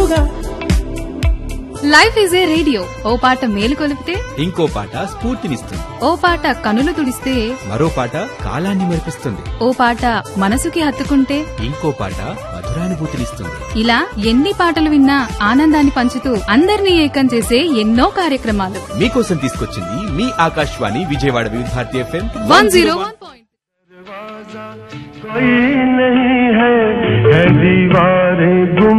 తోడుగా life is a radio ఓ పాట మేలు కొలిపితే ఇంకో పాట స్ఫూర్తినిస్తుంది ఓ పాట కనులు తుడిస్తే మరో పాట కాలాన్ని మెరిపిస్తుంది ఓ పాట మనసుకి హత్తుకుంటే ఇంకో పాట మధురానుభూతినిస్తుంది ఇలా ఎన్ని పాటలు విన్నా ఆనందాన్ని పంచుతూ అందరినీ ఏకం చేసే ఎన్నో కార్యక్రమాలు మీకోసం తీసుకొచ్చింది మీ Akashvani Vijayawada Vividh Bharati FM one zero one point कोई नहीं है है दीवारें गुम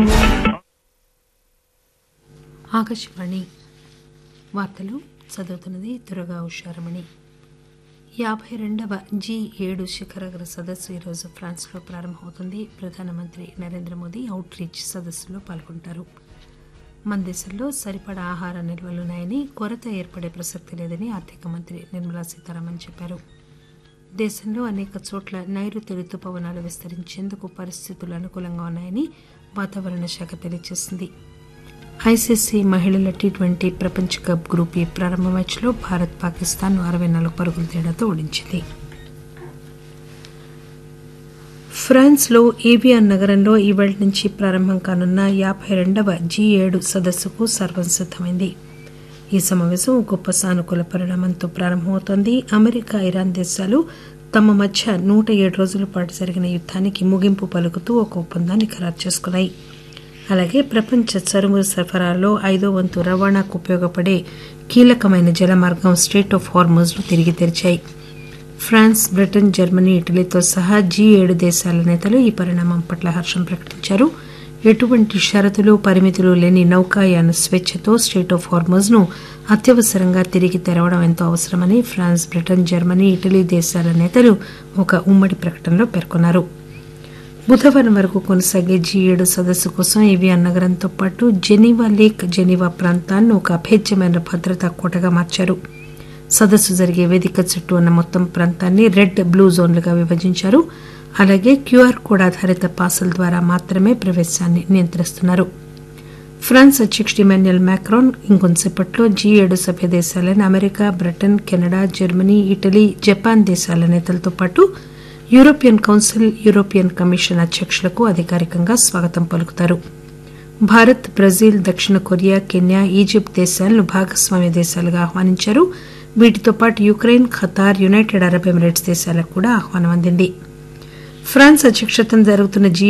ఆకాశవాణి వార్తలు చదువుతున్నది దుర్గా ఉషారమణి యాభై రెండవ జీ ఏడు శిఖరాగ్ర సదస్సు ఈరోజు ఫ్రాన్స్లో ప్రారంభమవుతుంది ప్రధానమంత్రి నరేంద్ర మోదీ అవుట్ రీచ్ సదస్సులో పాల్గొంటారు మన దేశంలో సరిపడా ఆహార నిల్వలున్నాయని కొరత ఏర్పడే ప్రసక్తి లేదని ఆర్థిక మంత్రి నిర్మలా సీతారామన్ చెప్పారు దేశంలో అనేక చోట్ల నైరుతి రుతుపవనాలు విస్తరించేందుకు పరిస్థితులు అనుకూలంగా ఉన్నాయని వాతావరణ శాఖ తెలియజేసింది ఐసీసీ మహిళల టీ ట్వంటీ ప్రపంచ కప్ గ్రూప్ ఈ ప్రారంభ మ్యాచ్లో భారత్ పాకిస్తాన్ అరవై నాలుగు పరుగుల తేడాతో ఓడించింది ఫ్రాన్స్లో ఏవియాన్ నగరంలో ఈవేళ నుంచి ప్రారంభం కానున్న యాభై రెండవ జీ ఏడు సదస్సుకు సర్వం సిద్దమైంది ఈ సమావేశం ఒక గొప్ప సానుకూల పరిణామంతో ప్రారంభమవుతోంది అమెరికా ఇరాన్ దేశాలు తమ మధ్య నూట ఏడు రోజుల పాటు జరిగిన యుద్ధానికి ముగింపు పలుకుతూ ఒక ఒప్పందాన్ని ఖరారు చేసుకున్నాయి అలాగే ప్రపంచ చరువు సరఫరాలో ఐదో వంతు రవాణాకు ఉపయోగపడే కీలకమైన జలమార్గం స్ట్రేట్ ఆఫ్ హార్మోజ్ ను తిరిగి తెరిచాయి ఫ్రాన్స్ బ్రిటన్ జర్మనీ ఇటలీతో సహా జీ ఏడు దేశాల నేతలు ఈ పరిణామం పట్ల హర్షం ప్రకటించారు ఎటువంటి షరతులు పరిమితులు లేని నౌకాయాన స్వేచ్ఛతో స్టేట్ ఆఫ్ హార్మోజ్ ను అత్యవసరంగా తిరిగి తెరవడం ఎంతో అవసరమని ఫ్రాన్స్ బ్రిటన్ జర్మనీ ఇటలీ దేశాల నేతలు ఒక ఉమ్మడి ప్రకటనలో పేర్కొన్నారు బుధవారం వరకు కొనసాగే జీ ఏడు సదస్సు కోసం ఏవియాన్ నగరంతో పాటు జెనీవా లేక్ జెనీవా ప్రాంతాన్ని ఒక అభేద్యమైన భద్రతా కోటగా మార్చారు సదస్సు జరిగే వేదిక చుట్టూ ఉన్న మొత్తం ప్రాంతాన్ని రెడ్ బ్లూ జోన్లుగా విభజించారు అలాగే క్యూఆర్ కోడ్ ఆధారిత పాసుల ద్వారా మాత్రమే ప్రవేశాన్ని నియంత్రిస్తున్నారు ఫ్రాన్స్ అధ్యక్షుడు ఇమాన్యుయల్ మ్యాక్రాన్ ఇంకొంతసేపట్లో జీ ఏడు సభ్య దేశాలైన America Britain Canada Germany Italy Japan దేశాల నేతలతో పాటు యూరోపియన్ కౌన్సిల్ యూరోపియన్ కమిషన్ అధ్యక్షులకు అధికారికంగా స్వాగతం పలుకుతారు భారత్ బ్రెజిల్ దక్షిణ కొరియా కెన్యా ఈజిప్ట్ దేశాలను భాగస్వామ్య దేశాలుగా ఆహ్వానించారు వీటితో పాటు Ukraine Qatar United Arab Emirates దేశాలకు కూడా ఆహ్వానం అందింది ఫ్రాన్స్ అధ్యక్షతన జరుగుతున్న జీ